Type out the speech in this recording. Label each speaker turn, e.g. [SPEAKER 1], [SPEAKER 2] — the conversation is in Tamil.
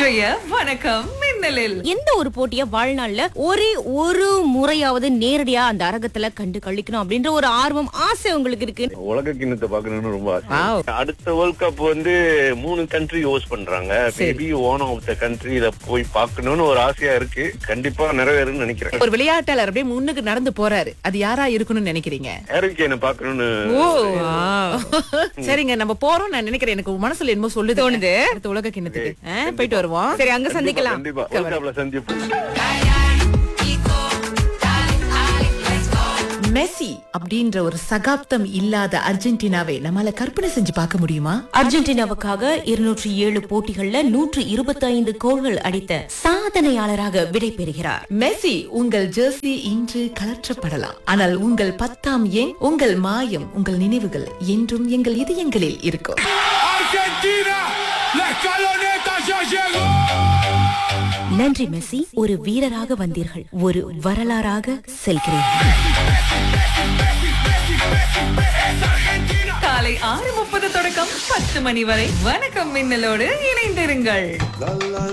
[SPEAKER 1] இன்றைய வணக்கம் மின்னலில்
[SPEAKER 2] எந்த ஒரு போட்டிய வாழ்நாள்ல ஒரே ஒரு முறையாவது நேரடியா அந்த அரங்கத்துல கண்டு கழிக்கணும் அப்படின்ற ஒரு ஆர்வம் ஆசை உங்களுக்கு இருக்கு
[SPEAKER 3] உலக கிண்ணத்தை பாக்கணும்னு ரொம்ப ஆசை
[SPEAKER 4] Wow.
[SPEAKER 3] அடுத்த வேர்ல்ட் கப் வந்து மூணு கண்ட்ரி ஹோஸ்ட் பண்றாங்க மேபி ஒன் ஆஃப் த கண்ட்ரில போய் பார்க்கணும்னு ஒரு ஆசையா இருக்கு கண்டிப்பா நிறைவேறும்னு நினைக்கிறேன்
[SPEAKER 4] ஒரு விளையாட்டாளர் அப்படியே முன்னுக்கு நடந்து போறாரு அது யாரா இருக்கணும்னு நினைக்கிறீங்க
[SPEAKER 3] ஹேரிக்கேனை பாக்கணும்னு
[SPEAKER 4] ஓ சரிங்க நம்ம போறோம் நான் நினைக்கிறேன் எனக்கு மனசுல என்னமோ சொல்லுது
[SPEAKER 2] தோணுது.
[SPEAKER 4] அடுத்த உலக கிண்ணத்துக்கு ஆ, போயிட்டு வருவோம்
[SPEAKER 2] சரி அங்க சந்திக்கலாம்
[SPEAKER 3] கண்டிப்பா வேர்ல்ட் கப்ல சந்திப்போம்
[SPEAKER 4] மெஸ்ஸி அப்படின்ற ஒரு சகாப்தம் இல்லாத அர்ஜென்டினாவை நம்மால கற்பனை செஞ்சு பார்க்க முடியுமா
[SPEAKER 2] அர்ஜென்டினாவுக்காக இருநூற்றி ஏழு போட்டிகள்ல நூற்று இருபத்தி ஐந்து கோல்கள் அடித்த சாதனையாளராக விடை பெறுகிறார்
[SPEAKER 4] மெஸ்ஸி உங்கள் ஜெர்சி இன்று கலற்றப்படலாம் ஆனால் உங்கள் பத்தாம் எண் உங்கள் மாயம் உங்கள் நினைவுகள் என்றும் எங்கள் இதயங்களில் இருக்கும்
[SPEAKER 5] Argentina, la escaloneta ya llegó.
[SPEAKER 2] நன்றி மெஸ்ஸி ஒரு வீரராக வந்தீர்கள் ஒரு வரலாறாக செல்கிறீர்கள்
[SPEAKER 1] காலை ஆறு முப்பது தொடக்கம் பத்து மணி வரை வணக்கம் மின்னலோடு இணைந்திருங்கள்